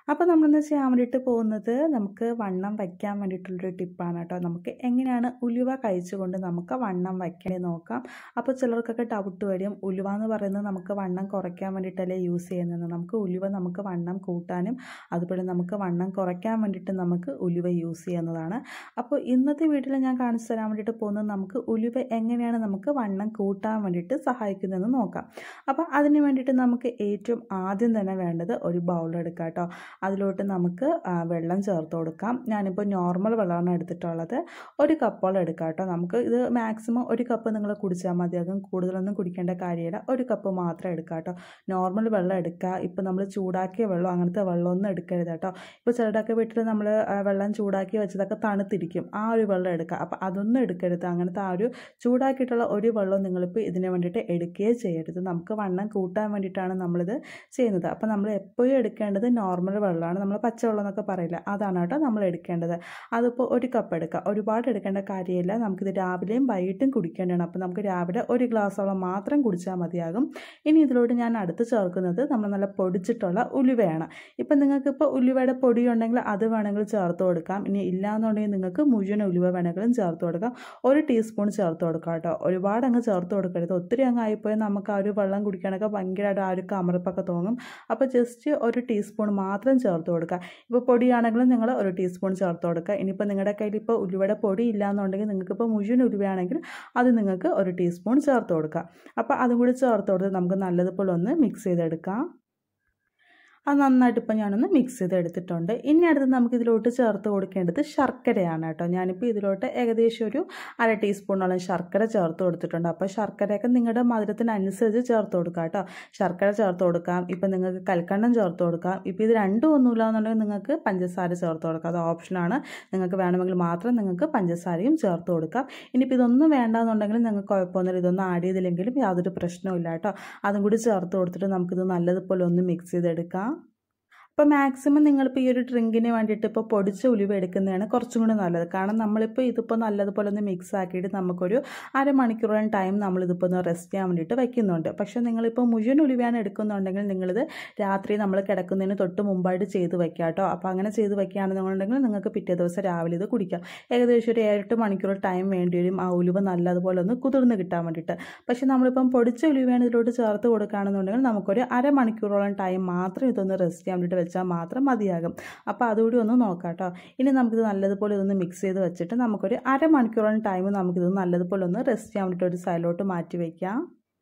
അപ്പോൾ നമ്മളിന്ന് ചെയ്യാൻ വേണ്ടിയിട്ട് പോകുന്നത് നമുക്ക് വണ്ണം വയ്ക്കാൻ വേണ്ടിയിട്ടുള്ളൊരു ടിപ്പാണ് കേട്ടോ നമുക്ക് എങ്ങനെയാണ് ഉലുവ കഴിച്ചുകൊണ്ട് നമുക്ക് വണ്ണം വയ്ക്കണേ നോക്കാം അപ്പോൾ ചിലർക്കൊക്കെ ഡൗട്ട് വരും ഉലുവ എന്ന് പറയുന്നത് നമുക്ക് വണ്ണം കുറയ്ക്കാൻ വേണ്ടിയിട്ടല്ലേ യൂസ് ചെയ്യുന്നത് നമുക്ക് ഉലുവ നമുക്ക് വണ്ണം കൂട്ടാനും അതുപോലെ നമുക്ക് വണ്ണം കുറയ്ക്കാൻ വേണ്ടിയിട്ട് നമുക്ക് ഉലുവ യൂസ് ചെയ്യുന്നതാണ് അപ്പോൾ ഇന്നത്തെ വീഡിയോയിൽ ഞാൻ കാണിച്ചു തരാൻ വേണ്ടിയിട്ട് പോകുന്നത് നമുക്ക് ഉലുവ എങ്ങനെയാണ് നമുക്ക് വണ്ണം കൂട്ടാൻ വേണ്ടിയിട്ട് സഹായിക്കുന്നതെന്ന് നോക്കാം അപ്പോൾ അതിന് വേണ്ടിയിട്ട് നമുക്ക് ഏറ്റവും ആദ്യം തന്നെ വേണ്ടത് ഒരു ബൗൾ എടുക്കാം കേട്ടോ അതിലോട്ട് നമുക്ക് ആ, വെള്ളം ചേർത്ത് കൊടുക്കാം ഞാനിപ്പോൾ നോർമൽ വെള്ളമാണ് എടുത്തിട്ടുള്ളത് ഒരു കപ്പോളം എടുക്കാം കേട്ടോ നമുക്ക് ഇത് മാക്സിമം ഒരു കപ്പ് നിങ്ങൾ കുടിച്ചാൽ മതിയാകും കൂടുതലൊന്നും കുടിക്കേണ്ട കാര്യമില്ല ഒരു കപ്പ് മാത്രം എടുക്കാം കേട്ടോ നോർമൽ വെള്ളം എടുക്കുക ഇപ്പോൾ നമ്മൾ ചൂടാക്കിയ വെള്ളം അങ്ങനത്തെ വെള്ളമൊന്നും എടുക്കരുത് കേട്ടോ ഇപ്പോൾ ചിലരുടെയൊക്കെ വീട്ടിൽ നമ്മൾ വെള്ളം ചൂടാക്കി വെച്ചതൊക്കെ തണുത്തിരിക്കും ആ ഒരു വെള്ളം എടുക്കുക അപ്പോൾ അതൊന്നും എടുക്കരുത് അങ്ങനത്തെ ആ ഒരു ചൂടാക്കിയിട്ടുള്ള ഒരു വെള്ളം നിങ്ങളിപ്പോൾ ഇതിന് വേണ്ടിയിട്ട് എടുക്കുകയേ ചെയ്യരുത് നമുക്ക് വണ്ണം കൂട്ടാൻ വേണ്ടിയിട്ടാണ് നമ്മളിത് ചെയ്യുന്നത് അപ്പോൾ നമ്മൾ എപ്പോഴും എടുക്കേണ്ടത് നോർമൽ വെള്ളമാണ് നമ്മൾ പച്ചവെള്ളം എന്നൊക്കെ പറയില്ല അതാണ് കേട്ടോ നമ്മൾ എടുക്കേണ്ടത് അതിപ്പോൾ ഒരു കപ്പ് എടുക്കുക ഒരുപാട് എടുക്കേണ്ട കാര്യമില്ല നമുക്കിത് രാവിലെയും വൈകിട്ടും കുടിക്കേണ്ടതാണ് അപ്പോൾ നമുക്ക് രാവിലെ ഒരു ഗ്ലാസ്സോളം മാത്രം കുടിച്ചാൽ മതിയാകും ഇനി ഇതിലോട്ട് ഞാൻ അടുത്ത് ചേർക്കുന്നത് നമ്മൾ നല്ല പൊടിച്ചിട്ടുള്ള ഉലുവയാണ് ഇപ്പം നിങ്ങൾക്കിപ്പോൾ ഉലുവയുടെ പൊടി ഉണ്ടെങ്കിൽ അത് വേണമെങ്കിൽ ചേർത്ത് കൊടുക്കാം ഇനി ഇല്ലാന്നുണ്ടെങ്കിൽ നിങ്ങൾക്ക് മുഴുവൻ ഉലുവ വേണമെങ്കിലും ചേർത്ത് കൊടുക്കാം ഒരു ടീസ്പൂൺ ചേർത്ത് കൊടുക്കാം കേട്ടോ ഒരുപാട് അങ്ങ് ചേർത്ത് കൊടുക്കരുത് ഒത്തിരി അങ്ങ് ആയിപ്പോയാൽ നമുക്ക് ആ ഒരു വെള്ളം കുടിക്കാനൊക്കെ ഭയങ്കരമായിട്ട് ആ ഒരു കമർപ്പൊക്കെ തോന്നും അപ്പോൾ ജസ്റ്റ് ഒരു ടീസ്പൂൺ മാത്രം ചേർത്ത് കൊടുക്കുക ഇപ്പോൾ പൊടിയാണെങ്കിലും നിങ്ങൾ ഒരു ടീസ്പൂൺ ചേർത്ത് കൊടുക്കുക ഇനിയിപ്പോൾ നിങ്ങളുടെ കയ്യിൽ ഇപ്പോൾ ഉലുവയുടെ പൊടി ഇല്ലാന്നുണ്ടെങ്കിൽ നിങ്ങൾക്കിപ്പോൾ മുഴുവൻ ഉലുവയാണെങ്കിൽ അത് നിങ്ങൾക്ക് ഒരു ടീസ്പൂൺ ചേർത്ത് കൊടുക്കുക അപ്പോൾ അതും കൂടി ചേർത്ത് കൊടുത്ത് നമുക്ക് നല്ലതുപോലെ ഒന്ന് മിക്സ് ചെയ്തെടുക്കാം അത് നന്നായിട്ട് ഇപ്പോൾ ഞാനൊന്ന് മിക്സ് ചെയ്ത് എടുത്തിട്ടുണ്ട് ഇനി അടുത്ത് നമുക്ക് ഇതിലോട്ട് ചേർത്ത് കൊടുക്കേണ്ടത് ശർക്കരയാണ് കേട്ടോ ഞാനിപ്പോൾ ഇതിലോട്ട് ഏകദേശം ഒരു അര ടീസ്പൂണോളം ശർക്കര ചേർത്ത് കൊടുത്തിട്ടുണ്ട് അപ്പോൾ ശർക്കരയൊക്കെ നിങ്ങളുടെ മധുരത്തിനനുസരിച്ച് ചേർത്ത് കൊടുക്കുക കേട്ടോ ശർക്കര ചേർത്ത് കൊടുക്കാം ഇപ്പം നിങ്ങൾക്ക് കൽക്കണ്ടം ചേർത്ത് കൊടുക്കാം ഇപ്പോൾ ഇത് രണ്ടും ഒന്നുമില്ല എന്നുണ്ടെങ്കിൽ നിങ്ങൾക്ക് പഞ്ചസാര ചേർത്ത് കൊടുക്കാം അത് ഓപ്ഷനാണ് നിങ്ങൾക്ക് വേണമെങ്കിൽ മാത്രം നിങ്ങൾക്ക് പഞ്ചസാരയും ചേർത്ത് കൊടുക്കാം ഇനിയിപ്പോൾ ഇതൊന്നും വേണ്ടാന്നുണ്ടെങ്കിൽ നിങ്ങൾക്ക് കുഴപ്പമൊന്നുമില്ല ഇതൊന്നും ആഡ് ചെയ്തില്ലെങ്കിലും യാതൊരു പ്രശ്നവും ഇല്ല കേട്ടോ അതും കൂടി ചേർത്ത് കൊടുത്തിട്ട് നമുക്കിത് നല്ലതുപോലെ ഒന്ന് മിക്സ് ചെയ്തെടുക്കാം ഇപ്പോൾ മാക്സിമം നിങ്ങളിപ്പോൾ ഈ ഒരു ഡ്രിങ്കിന് വേണ്ടിയിട്ട് ഇപ്പോൾ പൊടിച്ച ഉലുവ എടുക്കുന്നതാണ് കുറച്ചും കൂടി നല്ലത് കാരണം നമ്മളിപ്പോൾ ഇതിപ്പോൾ നല്ലതുപോലെ ഒന്ന് മിക്സ് ആക്കിയിട്ട് നമുക്കൊരു അരമണിക്കൂറോളം ടൈം നമ്മളിതിപ്പോൾ ഒന്ന് റെസ്റ്റ് ചെയ്യാൻ വേണ്ടിയിട്ട് വയ്ക്കുന്നുണ്ട് പക്ഷേ നിങ്ങളിപ്പോൾ മുഴുവൻ ഉലുവയാണ് എടുക്കുന്നുണ്ടെങ്കിൽ നിങ്ങളിത് രാത്രി നമ്മൾ കിടക്കുന്നതിന് തൊട്ട് മുമ്പായിട്ട് ചെയ്ത് വെക്കുക കേട്ടോ അപ്പോൾ അങ്ങനെ ചെയ്ത് വെക്കുകയാണെന്നുണ്ടെങ്കിൽ നിങ്ങൾക്ക് പിറ്റേ ദിവസം രാവിലെ ഇത് കുടിക്കാം ഏകദേശം ഒരു ഏഴെട്ട് മണിക്കൂർ ടൈം വേണ്ടി വരും ആ ഉലുവ നല്ലതുപോലെ ഒന്ന് കുതിർന്ന് കിട്ടാൻ വേണ്ടിയിട്ട് പക്ഷേ നമ്മളിപ്പം പൊടിച്ച ഉലുവയാണ് ഇതിലോട്ട് ചേർത്ത് കൊടുക്കുകയാണെന്നുണ്ടെങ്കിൽ നമുക്കൊരു അരമണിക്കൂറോളം ടൈം മാത്രം ഇതൊന്ന് റെസ്റ്റ് ചെയ്യാൻ വേണ്ടിയിട്ട് വെച്ചാൽ മാത്രം മതിയാകും അപ്പോൾ അതുകൂടി ഒന്ന് നോക്കാം കേട്ടോ ഇനി നമുക്കിത് നല്ലതുപോലെ ഇതൊന്ന് മിക്സ് ചെയ്ത് വെച്ചിട്ട് നമുക്കൊരു അരമണിക്കൂറോളം ടൈം നമുക്കിത് നല്ലതുപോലെ ഒന്ന് റെസ്റ്റ് ചെയ്യാൻ വേണ്ടിയിട്ട് ഒരു സൈഡിലോട്ട് മാറ്റി വയ്ക്കാം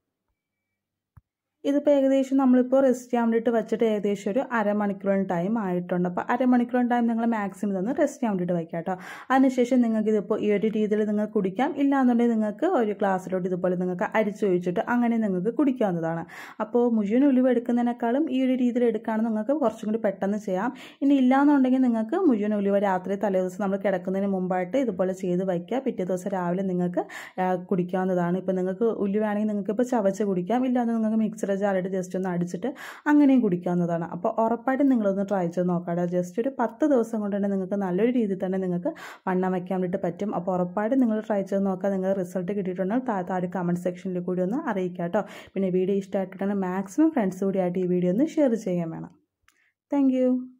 ഇതിപ്പോൾ ഏകദേശം നമ്മളിപ്പോൾ റെസ്റ്റ് ചെയ്യാൻ വേണ്ടിയിട്ട് വെച്ചിട്ട് ഏകദേശം ഒരു അരമണിക്കൂറോളം ടൈം ആയിട്ടുണ്ട് അപ്പോൾ അരമണിക്കൂറോളം ടൈം നിങ്ങൾ മാക്സിമം ഇതൊന്ന് റെസ്റ്റ് ചെയ്യാൻ വേണ്ടിയിട്ട് വയ്ക്കാം കേട്ടോ അതിനുശേഷം നിങ്ങൾക്ക് ഇതിപ്പോൾ ഈ ഒരു രീതിയിൽ നിങ്ങൾക്ക് കുടിക്കാം ഇല്ലാന്നുണ്ടെങ്കിൽ നിങ്ങൾക്ക് ഒരു ഗ്ലാസ്സിലോട്ട് ഇതുപോലെ നിങ്ങൾക്ക് അരിച്ചൊഴിച്ചിട്ട് അങ്ങനെ നിങ്ങൾക്ക് കുടിക്കാവുന്നതാണ് അപ്പോൾ മുഴുവൻ ഉലുവ എടുക്കുന്നതിനേക്കാളും ഈ ഒരു രീതിയിൽ എടുക്കുകയാണെങ്കിൽ നിങ്ങൾക്ക് കുറച്ചും കൂടി പെട്ടെന്ന് ചെയ്യാം ഇനി ഇല്ലാന്നുണ്ടെങ്കിൽ നിങ്ങൾക്ക് മുഴുവൻ ഉലുവ രാത്രി തലേദിവസം നമ്മൾ കിടക്കുന്നതിന് മുമ്പായിട്ട് ഇതുപോലെ ചെയ്ത് വയ്ക്കുക പിറ്റേ ദിവസം രാവിലെ നിങ്ങൾക്ക് ആ, കുടിക്കാവുന്നതാണ് ഇപ്പോൾ നിങ്ങൾക്ക് ഉലുവാണെങ്കിൽ നിങ്ങൾക്ക് ഇപ്പോൾ ചവച്ച് കുടിക്കാം ഇല്ലാതെ നിങ്ങൾക്ക് മിക്സർ ജാറിട്ട് ജസ്റ്റ് ഒന്ന് അടിച്ചിട്ട് അങ്ങനെയും കുടിക്കാവുന്നതാണ് അപ്പോൾ ഉറപ്പായിട്ടും നിങ്ങളൊന്ന് ട്രൈ ചെയ്ത് നോക്കാം ജസ്റ്റ് ഒരു പത്ത് ദിവസം കൊണ്ട് തന്നെ നിങ്ങൾക്ക് നല്ലൊരു രീതിയിൽ തന്നെ നിങ്ങൾക്ക് വണ്ണം വയ്ക്കാൻ വേണ്ടിയിട്ട് പറ്റും അപ്പോൾ ഉറപ്പായിട്ടും നിങ്ങൾ ട്രൈ ചെയ്ത് നോക്കുക നിങ്ങൾ റിസൾട്ട് കിട്ടിയിട്ടുണ്ടെങ്കിൽ താഴെ താഴെ കമൻറ്റ് സെക്ഷനിൽ കൂടി ഒന്ന് അറിയിക്കുക കേട്ടോ പിന്നെ വീഡിയോ ഇഷ്ടമായിട്ടുണ്ടെങ്കിൽ മാക്സിമം ഫ്രണ്ട്സ് കൂടിയായിട്ട് ഈ വീഡിയോ ഒന്ന് ഷെയർ ചെയ്യാൻ വേണം താങ്ക്